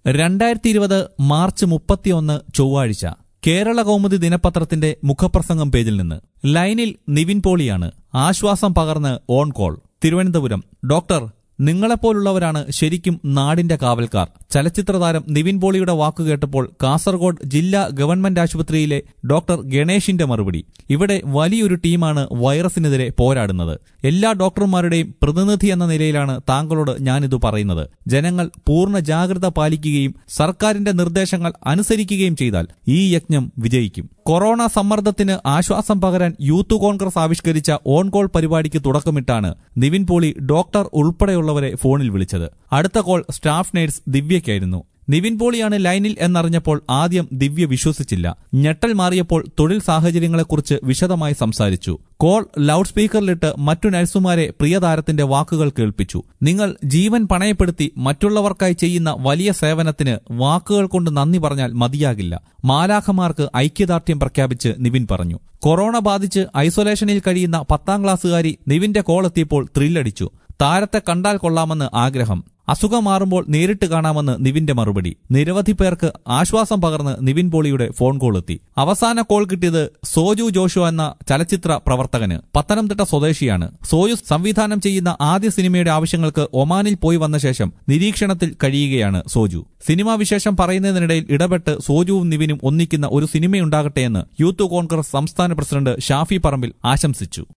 രണ്ടായിരത്തി ഇരുപത് മാർച്ച് മുപ്പത്തിയൊന്ന് ചൊവ്വാഴ്ച കേരള കൗമുദി ദിനപത്രത്തിന്റെ മുഖപ്രസംഗം പേജിൽ നിന്ന് ലൈനിൽ നിവിൻ പോളിയാണ് ആശ്വാസം പകർന്ന് ഓൺ കോൾ തിരുവനന്തപുരം ഡോക്ടർ നിങ്ങളെപ്പോലുള്ളവരാണ് ശരിക്കും നാടിന്റെ കാവൽക്കാർ ചലച്ചിത്ര താരം നിവിൻ പോളിയുടെ വാക്കു കേട്ടപ്പോൾ കാസർഗോഡ് ജില്ലാ ഗവൺമെന്റ് ആശുപത്രിയിലെ ഡോക്ടർ ഗണേഷിന്റെ മറുപടി ഇവിടെ വലിയൊരു ടീമാണ് വൈറസിനെതിരെ പോരാടുന്നത് എല്ലാ ഡോക്ടർമാരുടെയും പ്രതിനിധി എന്ന നിലയിലാണ് താങ്കളോട് ഞാനിത് പറയുന്നത് ജനങ്ങൾ പൂർണ്ണ ജാഗ്രത പാലിക്കുകയും സർക്കാരിന്റെ നിർദ്ദേശങ്ങൾ അനുസരിക്കുകയും ചെയ്താൽ ഈ യജ്ഞം വിജയിക്കും കൊറോണ സമ്മർദ്ദത്തിന് ആശ്വാസം പകരാൻ യൂത്ത് കോൺഗ്രസ് ആവിഷ്കരിച്ച ഓൺ കോൾ പരിപാടിക്ക് തുടക്കമിട്ടാണ് നിവിൻ പോളി ഡോക്ടർ ഉൾപ്പെടെയുള്ളവരെ ഫോണിൽ വിളിച്ചത് അടുത്ത കോൾ സ്റ്റാഫ് നേഴ്സ് ദിവ്യയ്ക്കായിരുന്നു നിവിൻ പോളിയാണ് ലൈനിൽ എന്നറിഞ്ഞപ്പോൾ ആദ്യം ദിവ്യ വിശ്വസിച്ചില്ല ഞെട്ടൽ മാറിയപ്പോൾ തൊഴിൽ സാഹചര്യങ്ങളെക്കുറിച്ച് വിശദമായി സംസാരിച്ചു കോൾ ലൗഡ് സ്പീക്കറിലിട്ട് മറ്റു നഴ്സുമാരെ പ്രിയതാരത്തിന്റെ വാക്കുകൾ കേൾപ്പിച്ചു നിങ്ങൾ ജീവൻ പണയപ്പെടുത്തി മറ്റുള്ളവർക്കായി ചെയ്യുന്ന വലിയ സേവനത്തിന് വാക്കുകൾ കൊണ്ട് നന്ദി പറഞ്ഞാൽ മതിയാകില്ല മാലാഖമാർക്ക് ഐക്യദാർഢ്യം പ്രഖ്യാപിച്ച് നിവിൻ പറഞ്ഞു കൊറോണ ബാധിച്ച് ഐസൊലേഷനിൽ കഴിയുന്ന പത്താം ക്ലാസ്സുകാരി നിവിന്റെ കോൾ എത്തിയപ്പോൾ ത്രില്ലടിച്ചു താരത്തെ കണ്ടാൽ കൊള്ളാമെന്ന് ആഗ്രഹം അസുഖം മാറുമ്പോൾ നേരിട്ട് കാണാമെന്ന് നിവിന്റെ മറുപടി നിരവധി പേർക്ക് ആശ്വാസം പകർന്ന് നിവിൻ പോളിയുടെ ഫോൺ കോൾ എത്തി അവസാന കോൾ കിട്ടിയത് സോജു ജോഷു എന്ന ചലച്ചിത്ര പ്രവർത്തകന് പത്തനംതിട്ട സ്വദേശിയാണ് സോജു സംവിധാനം ചെയ്യുന്ന ആദ്യ സിനിമയുടെ ആവശ്യങ്ങൾക്ക് ഒമാനിൽ പോയി വന്ന ശേഷം നിരീക്ഷണത്തിൽ കഴിയുകയാണ് സോജു സിനിമാ വിശേഷം പറയുന്നതിനിടയിൽ ഇടപെട്ട് സോജുവും നിവിനും ഒന്നിക്കുന്ന ഒരു സിനിമയുണ്ടാകട്ടെയെന്ന് യൂത്ത് കോൺഗ്രസ് സംസ്ഥാന പ്രസിഡന്റ് ഷാഫി പറമ്പിൽ ആശംസിച്ചു